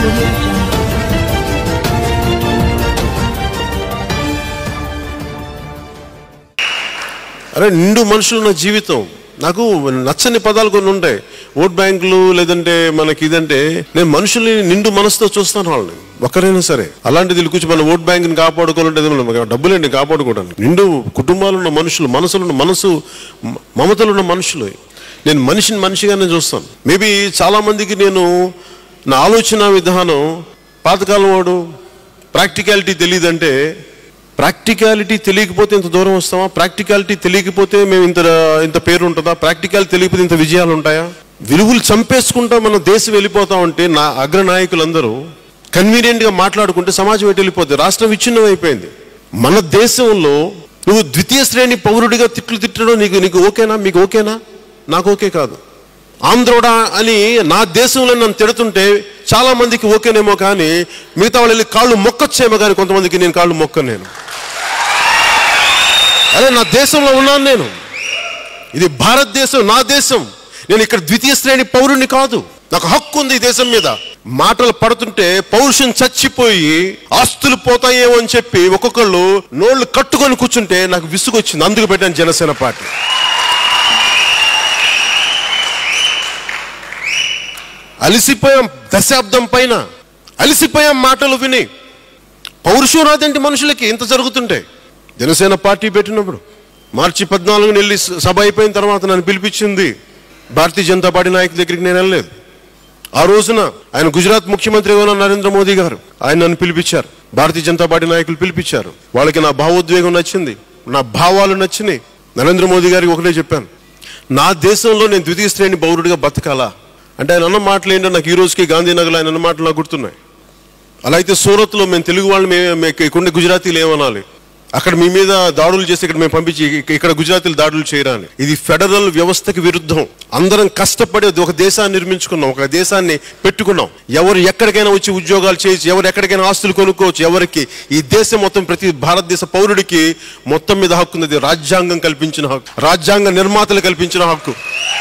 audio jungle. అరే నిండు మనుషులు నా జీవితం నాకు నచ్చని పదాలు కొన్ని ఉంటాయి ఓట్ బ్యాంకులు లేదంటే మనకి ఇదంటే నేను మనుషుల్ని నిండు మనసుతో చూస్తాను వాళ్ళని ఒక్కరైనా సరే అలాంటిది వీళ్ళు కూర్చొని మన ఓట్ బ్యాంక్ని కాపాడుకోవాలంటే అది మనం డబ్బులేండి కాపాడుకోవడానికి నిండు కుటుంబాలు ఉన్న మనుషులు మనసులు ఉన్న మనసు మ- మమతలు ఉన్న మనుషులు నేను మనిషిని మనిషిగానే చూస్తాను మేబీ చాలా మందికి నేను నా ఆలోచన విధానం పాతకాలం వాడు ప్రాక్టికాలిటీ తెలియదంటే ప్రాక్టికాలిటీ తెలియకపోతే ఇంత దూరం వస్తామా ప్రాక్టికాలిటీ తెలియకపోతే మేము ఇంత ఇంత పేరు ఉంటుందా ప్రాక్టికాలిటీ తెలియకపోతే ఇంత విజయాలు ఉంటాయా విలువలు చంపేసుకుంటా మన దేశం వెళ్ళిపోతా ఉంటే నా అగ్రనాయకులందరూ కన్వీనియంట్ గా మాట్లాడుకుంటే సమాజం ఎటు వెళ్ళిపోద్ది రాష్ట్రం విచ్ఛిన్నం అయిపోయింది మన దేశంలో నువ్వు ద్వితీయ శ్రేణి పౌరుడిగా తిట్లు తిట్టడం నీకు నీకు ఓకేనా మీకు ఓకేనా నాకు ఓకే కాదు ఆంధ్రోడా అని నా దేశంలో నన్ను తిడుతుంటే చాలా మందికి ఓకేనేమో కానీ మిగతా వాళ్ళు వెళ్ళి కాళ్ళు మొక్కొచ్చేమో కానీ కొంతమందికి నేను కాళ్ళు మొక్కను నేను అదే నా దేశంలో ఉన్నాను నేను ఇది భారతదేశం నా దేశం నేను ఇక్కడ ద్వితీయ శ్రేణి పౌరుని కాదు నాకు హక్కు ఉంది ఈ దేశం మీద మాటలు పడుతుంటే పౌరుషం చచ్చిపోయి ఆస్తులు పోతాయేమో అని చెప్పి ఒక్కొక్కళ్ళు నోళ్ళు కట్టుకొని కూర్చుంటే నాకు విసుగొచ్చింది అందుకు పెట్టాను జనసేన పార్టీ అలిసిపోయాం దశాబ్దం పైన అలిసిపోయాం మాటలు విని పౌరుషం రాదంటే మనుషులకి ఇంత జరుగుతుంటే జనసేన పార్టీ పెట్టినప్పుడు మార్చి పద్నాలుగున వెళ్ళి స- సభ అయిపోయిన తర్వాత నన్ను పిలిపించింది భారతీయ జనతా పార్టీ నాయకుల దగ్గరికి నేను వెళ్ళలేదు ఆ రోజున ఆయన గుజరాత్ ముఖ్యమంత్రిగా ఉన్న నరేంద్ర మోదీ గారు ఆయన నన్ను పిలిపించారు భారతీయ జనతా పార్టీ నాయకులు పిలిపించారు వాళ్ళకి నా భావోద్వేగం నచ్చింది నా భావాలు నచ్చినాయి నరేంద్ర మోదీ గారికి ఒకటే చెప్పాను నా దేశంలో నేను ద్వితీయ శ్రేణి పౌరుడిగా బతకాలా అంటే ఆయన అన్న మాటలు ఏంటో నాకు ఈ రోజుకి గాంధీనగర్లో ఆయన అన్న మాటలు నాకు గుర్తున్నాయి అలా అయితే సూరత్లో మేము తెలుగు వాళ్ళు మేము ఇక్కడ గుజరాతీలు ఏమనాలి అక్కడ మీ మీద దాడులు చేసి ఇక్కడ మేము పంపించి ఇక- ఇక్కడ గుజరాతీలు దాడులు చేయరాని ఇది ఫెడరల్ వ్యవస్థకి విరుద్ధం అందరం కష్టపడి ఒక దేశాన్ని నిర్మించుకున్నాం ఒక దేశాన్ని పెట్టుకున్నాం ఎవరు ఎక్కడికైనా వచ్చి ఉద్యోగాలు చేయొచ్చు ఎవరు ఎక్కడికైనా ఆస్తులు కొనుక్కోవచ్చు ఎవరికి ఈ దేశం మొత్తం ప్రతి భారతదేశ పౌరుడికి మొత్తం మీద హక్కు ఉంది ఇది రాజ్యాంగం కల్పించిన హక్కు రాజ్యాంగ నిర్మాతలు కల్పించిన హక్కు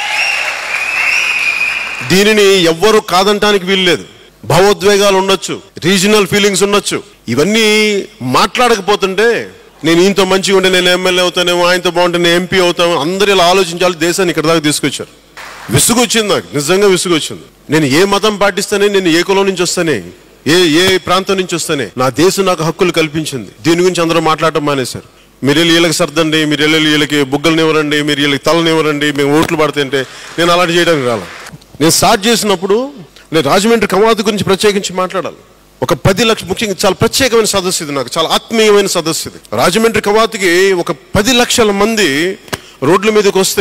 దీనిని ఎవ్వరు కాదంటానికి వీల్లేదు భావోద్వేగాలు ఉండొచ్చు రీజనల్ ఫీలింగ్స్ ఉండొచ్చు ఇవన్నీ మాట్లాడకపోతుంటే నేను ఈయనతో మంచిగా ఉంటే నేను ఎమ్మెల్యే అవుతానేమో ఆయనతో బాగుంటే నేను ఎంపీ అవుతాను అందరూ ఇలా ఆలోచించాలి దేశాన్ని ఇక్కడ దాకా తీసుకొచ్చారు విసుగు వచ్చింది నాకు నిజంగా విసుగు వచ్చింది నేను ఏ మతం పాటిస్తానే నేను ఏ కులం నుంచి వస్తానే ఏ ఏ ప్రాంతం నుంచి వస్తానే నా దేశం నాకు హక్కులు కల్పించింది దీని గురించి అందరూ మాట్లాడటం మానేశారు మీరు వెళ్ళి వీళ్ళకి సర్దండి మీరు వెళ్ళి వీళ్ళకి బుగ్గలు ఇవ్వరండి మీరు వీళ్ళకి తలని ఇవ్వరండి మేము ఓట్లు పడుతుంటే నేను అలాంటి చేయడానికి రాలా నేను స్టార్ట్ చేసినప్పుడు నేను రాజమండ్రి కమాత్ గురించి ప్రత్యేకించి మాట్లాడాలి ఒక పది లక్ష ముఖ్యంగా చాలా ప్రత్యేకమైన సదస్సు ఇది నాకు చాలా ఆత్మీయమైన సదస్సు ఇది రాజమండ్రి కవాతుకి ఒక పది లక్షల మంది రోడ్ల మీదకి వస్తే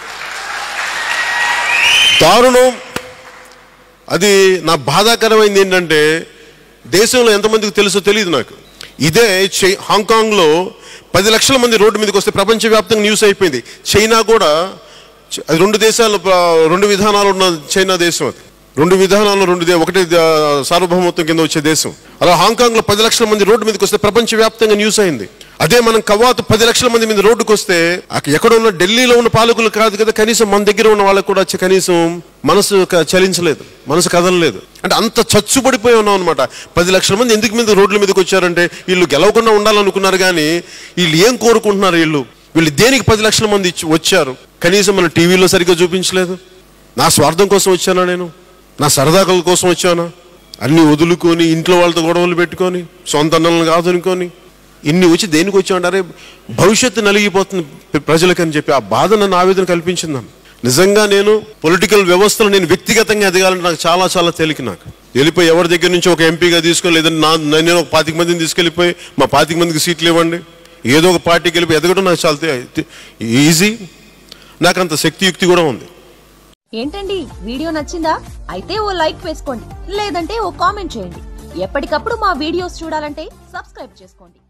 దారుణం అది నా బాధాకరమైంది ఏంటంటే దేశంలో ఎంతమందికి తెలుసో తెలియదు నాకు ఇదే చై హాంకాంగ్లో పది లక్షల మంది రోడ్డు మీదకి వస్తే ప్రపంచవ్యాప్తంగా న్యూస్ అయిపోయింది చైనా కూడా చ- అది రెండు దేశాలు ప్ర- రెండు విధానాలు ఉన్న చైనా దేశం అది రెండు విధానాలు రెండు దే- ఒకటి ద- సార్వభౌమత్వం కింద వచ్చే దేశం అలా హాంకాంగ్లో పది లక్షల మంది రోడ్డు మీదకి వస్తే ప్రపంచవ్యాప్తంగా న్యూస్ అయింది అదే మనం కవాతు పది లక్షల మంది మీద రోడ్డుకు వస్తే అక్కడ ఎక్కడ ఉన్న ఢిల్లీలో ఉన్న పాలకులు కాదు కదా కనీసం మన దగ్గర ఉన్న వాళ్ళకు కూడా వచ్చి కనీసం మనసు క- చలించలేదు మనసు కదలలేదు అంటే అంత చచ్చుబడిపోయి ఉన్నాం అనమాట పది లక్షల మంది ఎందుకు మీద రోడ్ల మీదకి వచ్చారంటే వీళ్ళు గెలవకుండా ఉండాలనుకున్నారు కానీ వీళ్ళు ఏం కోరుకుంటున్నారు వీళ్ళు వీళ్ళు దేనికి పది లక్షల మంది ఇచ్చి వచ్చారు కనీసం మన టీవీలో సరిగ్గా చూపించలేదు నా స్వార్థం కోసం వచ్చానా నేను నా సరదాకల కోసం వచ్చానా అన్ని వదులుకొని ఇంట్లో వాళ్ళతో గొడవలు పెట్టుకొని సొంత అన్నలను కాదనుకొని ఇన్ని వచ్చి దేనికి వచ్చామంటారే భవిష్యత్తు నలిగిపోతుంది ప్ర- ప్రజలకని చెప్పి ఆ బాధ నన్ను ఆవేదన కల్పించింది నిజంగా నేను పొలిటికల్ వ్యవస్థలో నేను వ్యక్తిగతంగా ఎదగాలంటే నాకు చాలా చాలా తేలిక నాకు వెళ్ళిపోయి ఎవరి దగ్గర నుంచి ఒక ఎంపీగా తీసుకొని లేదంటే నా నేను ఒక పాతిక మందిని తీసుకెళ్ళిపోయి మా పాతిక మందికి సీట్లు ఇవ్వండి ఏదో ఒక పార్టీకి వెళ్ళిపోయి ఎదగడం నాకు చాలా తే- ఈజీ నాకు అంత శక్తియుక్తి కూడా ఉంది ఏంటండి వీడియో నచ్చిందా అయితే ఓ లైక్ వేసుకోండి లేదంటే ఓ కామెంట్ చేయండి ఎప్పటికప్పుడు మా వీడియోస్ చూడాలంటే సబ్స్క్రైబ్ చేసుకోండి